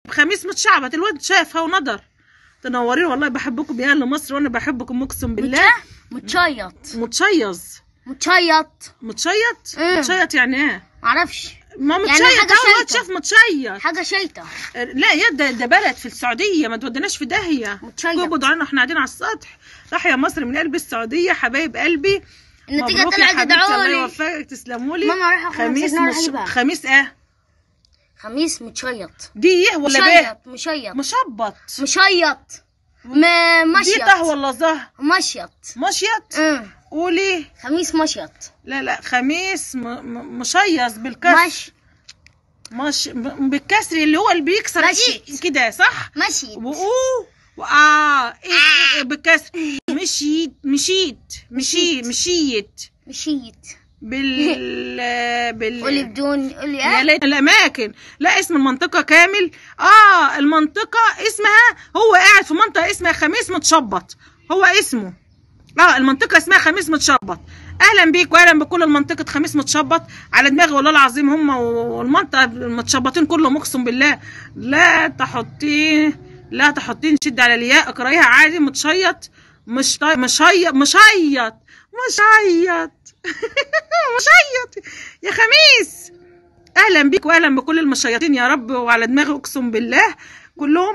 خميس متشعبط الواد شافها ونضر تنورين والله بحبكم يا اهل مصر وانا بحبكم اقسم بالله متشيط متشيظ متشيط متشيط مم. متشيط يعني ايه معرفش ما يعني متشيط حاجة اول شيطة. شاف متشيط حاجة شيطة لا يا ده ده بلد في السعوديه ما توديناش في داهيه متشيط. قبضوا علينا احنا قاعدين على السطح راح يا مصر من قلب السعوديه حبايب قلبي النتيجة مبروك يا طلعت حبيبتي الله ادعولي يوفقك تسلموا لي ماما رايحة أخد خميس سيجنال مش... أجيبها. خميس ايه خميس متشيط دي ايه ولا بيه مشيط مشيط مشبط مشيط م- دي مشيط طه ولا ظه مشيط مشيط أمم. قولي خميس مشيط لا لا خميس م... م... مشيص بالكسر مش مش م- بالكسر اللي هو اللي بيكسر مشيت. إيه كده صح مشيت وأوه وآه إيه إيه إيه بالكسر مشيت مشيت مشيت مشيت مشيت بال بال قولي بدون قولي يا ايه ليت الاماكن لا اسم المنطقه كامل اه المنطقه اسمها هو قاعد في منطقه اسمها خميس متشبط هو اسمه اه المنطقه اسمها خميس متشبط اهلا بيك واهلا بكل المنطقه خميس متشبط على دماغي والله العظيم هم والمنطقه المتشبطين كلهم اقسم بالله لا تحطين لا تحطين شد على الياء اقرايها عادي متشيط مش طي... مشيط مشيط مشيط مشيط يا خميس اهلا بيك واهلا بكل المشيطين يا رب وعلى دماغي اقسم بالله كلهم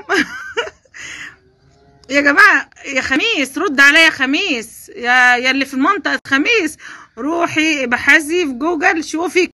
يا جماعه يا خميس رد عليا يا خميس يا يا اللي في المنطقه خميس روحي ابحثي في جوجل شوفي